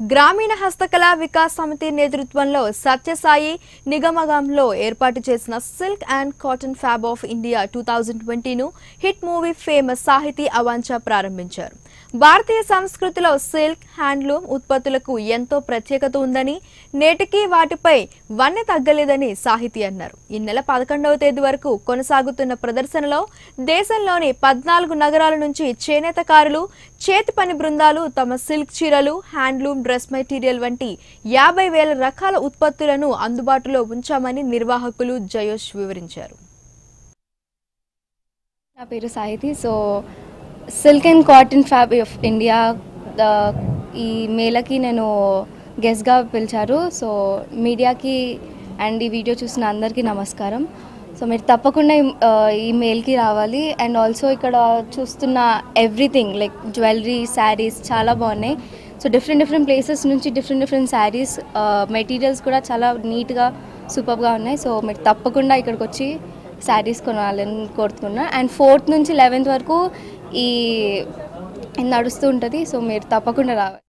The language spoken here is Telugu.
గ్రామీణ హస్తకళా వికాస్ సమితి నేతృత్వంలో సత్యసాయి నిగమగంలో ఏర్పాటు చేసిన silk and cotton fab of India two thousand ట్వంటీను హిట్ మూవీ ఫేమస్ సాహితీ అవాంఛ ప్రారంభించారు భారతీయ సంస్కృతిలో సిల్క్ హ్యాండ్లూమ్ ఉత్పత్తులకు ఎంతో ప్రత్యేకత ఉందని నేటికి వాటిపై వన్నె తగ్గలేదని సాహితీ అన్నారు ఈ నెల పదకొండవ తేదీ వరకు కొనసాగుతున్న ప్రదర్శనలో దేశంలోని పద్నాలుగు నగరాల నుంచి చేనేతకారులు చేతి పని బృందాలు తమ సిల్క్ చీరలు హ్యాండ్లూమ్ డ్రెస్ మెటీరియల్ వంటి యాభై వేల రకాల ఉత్పత్తులను అందుబాటులో ఉంచామని నిర్వాహకులు జయోష్ వివరించారు నా పేరు Sahithi so silk and cotton fab of India the- ఈ మేళకి నేను గెస్ట్గా పిలిచారు సో మీడియాకి అండ్ ఈ వీడియో చూసిన అందరికీ నమస్కారం సో మీరు తప్పకుండా ఈ- ఆ, ఈ మేల్కి రావాలి అండ్ ఆల్సో ఇక్కడ చూస్తున్న ఎవ్రీథింగ్ లైక్ జ్యువెలరీ శారీస్ చాలా బాగున్నాయి సో డిఫరెంట్ డిఫరెంట్ ప్లేసెస్ నుంచి డిఫరెంట్ డిఫరెంట్ శారీస్ మెటీరియల్స్ కూడా చాలా నీట్గా సూపర్గా ఉన్నాయి సో మీరు తప్పకుండా ఇక్కడికి వచ్చి శారీస్ కొనాలని కోరుతున్నా అండ్ ఫోర్త్ నుంచి లెవెన్త్ వరకు ఈ ఇది నడుస్తూ ఉంటుంది సో మీరు తప్పకుండా రావాలి